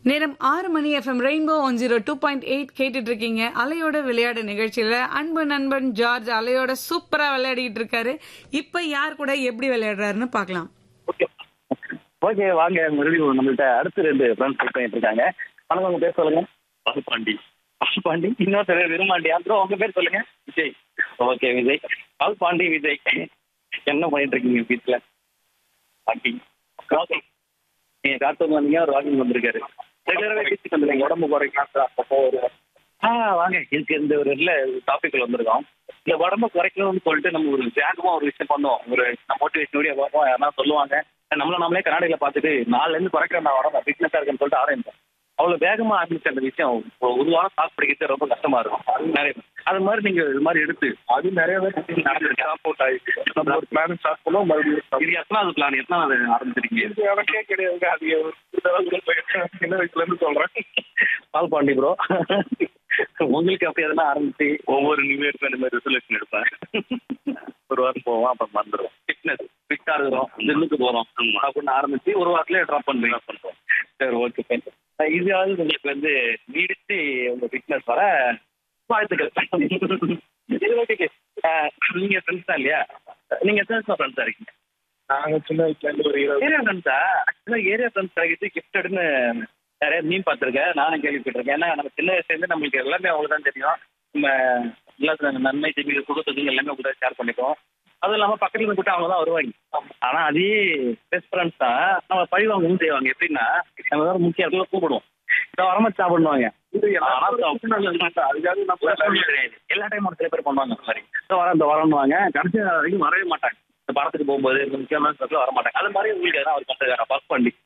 நேரம் ஆறு மணி FM rainbow one zero two point eight கேட்டுட்டு இருக்கீங்க அலையோட விளையாடு நிகழ்ச்சியில அன்பு நண்பன் ஜார்ஜ் அலையோட சூப்பரா விளையாடிட்டு இருக்காரு இப்ப யார் கூட எப்படி விளையாடுறாருன்னு பார்க்கலாம் ஓகே ஓகே வாங்க மறுபடியும் நம்மள்ட்ட அடுத்து ரெண்டு ஃப்ரெண்ட்ஸ் வெயிட் பண்ணிட்டு இருக்காங்க வணக்கம் உங்க பேர் சொல்லுங்க பாண்டி பாண்டி இன்னொருத்தர் விரும்பாண்டி அப்புறம் உங்க பேர் சொல்லுங்க விஜய் ஓகே விஜய் பால் பாண்டி விஜய் என்ன பண்ணிட்டு இருக்கீங்க வீட்டுல பாண்டி ஓகே நீங்க கார்ட்டூன் வந்தீங்க ஒரு வாக்கிங் வந்திருக்காரு ரெகுலராக வீட்டுக்கு வந்துருங்க உடம்பு குறைக்கலாம் அப்பப்போ ஒரு ஆ வாங்க இதுக்கு இந்த ஒரு இதில் டாபிக்ல வந்திருக்கோம் இந்த உடம்ப குறைக்கணும்னு சொல்லிட்டு நம்ம ஒரு வேகமா ஒரு விஷயம் பண்ணுவோம் ஒரு மோட்டிவேஷன் வீடியோ பார்ப்போம் யாரா சொல்லுவாங்க நம்மள நம்மளே கண்ணாடியில பார்த்துட்டு நாலுல இருந்து குறைக்கிற நான் உடம்பு ஃபிட்னஸா இருக்குன்னு சொல்லிட்டு ஆரம்பிப்போம் அவ்வளவு வேகமா ஆரம்பிச்ச அந்த விஷயம் ஒரு ஒரு வாரம் ஸ்டாக் பிடிக்கிறது ரொம்ப கஷ்டமா இருக்கும் அது நிறைய அது மாதிரி நீங்க இது மாதிரி எடுத்து அது நிறைய பேர் நடந்திருக்கு அவுட் ஆயிடுச்சு நம்ம ஒரு பிளான் ஸ்டார்ட் பண்ணோம் மறுபடியும் இது எத்தனாவது பிளான் எத்தனாவது ஆரம்பிச்சிருக்கீங்க எனக்கே கிடையாது அது ஒரு சின்ன வயசுல இருந்து சொல்றேன் பால் பாண்டி ப்ரோ உங்களுக்கு அப்படி எதனா ஆரம்பிச்சு ஒவ்வொரு நியூ இயர்க்கும் இந்த மாதிரி ரெசல்யூஷன் எடுப்பேன் ஒரு வாரம் போவோம் அப்புறம் வந்துடும் ஃபிட்னஸ் ஃபிட்டா இருக்கிறோம் ஜிம்முக்கு போறோம் அப்படின்னு ஆரம்பிச்சு ஒரு வாரத்துல ட்ராப் பண்ணி பண்றோம் சரி ஓகே ஃபைன் இதாவது உங்களுக்கு வந்து நீடிச்சு உங்க ஃபிட்னஸ் வர வாழ்த்துக்கள் இது ஓகே நீங்க ஃப்ரெண்ட்ஸ் தான் இல்லையா நீங்க எத்தனை வருஷம் ஃப்ரெண்ட்ஸா இருக்கீங்க நாங்க சின்ன வயசுல இருந்து ஒரு இருபது ஏரியா ஃப்ரெண்ட்ஸா ஆக்சுவலாக ஏரியா ஃப்ரெண்ட்ஸ் ஆகிட்டு கிஃப்டட்னு நிறைய மீன் பார்த்துருக்கேன் நானும் கேள்விப்பட்டிருக்கேன் ஏன்னா நம்ம சின்ன வயசுலேருந்து நம்மளுக்கு எல்லாமே அவங்க தான் தெரியும் நம்ம எல்லாத்துல நன்மை தீமை சுகத்துக்கு எல்லாமே கூட ஷேர் பண்ணிப்போம் அதுவும் இல்லாமல் பக்கத்துல இருந்து கூட்ட அவங்க தான் வருவாங்க ஆனால் அதே பெஸ்ட் ஃப்ரெண்ட்ஸ் தான் நம்ம பழி வாங்கவும் செய்வாங்க எப்படின்னா நம்ம வேற முக்கிய இடத்துல கூப்பிடுவோம் இதை வரமா சாப்பிடுவாங்க அதுக்காக நம்ம கிடையாது எல்லா டைமும் ஒரு சில பேர் பண்ணுவாங்க அந்த மாதிரி இந்த வாரம் இந்த வரணுவாங்க கடைசி நாள் வரைக்கும் வரவே மாட்டாங்க இந்த படத்துக்கு போகும்போது இந்த முக்கியமான இடத்துல வர மாட்டாங்க அது மாதிரி உங்களுக்கு எதனா ஒரு கஷ்டம் ஒர்க் பண்ணி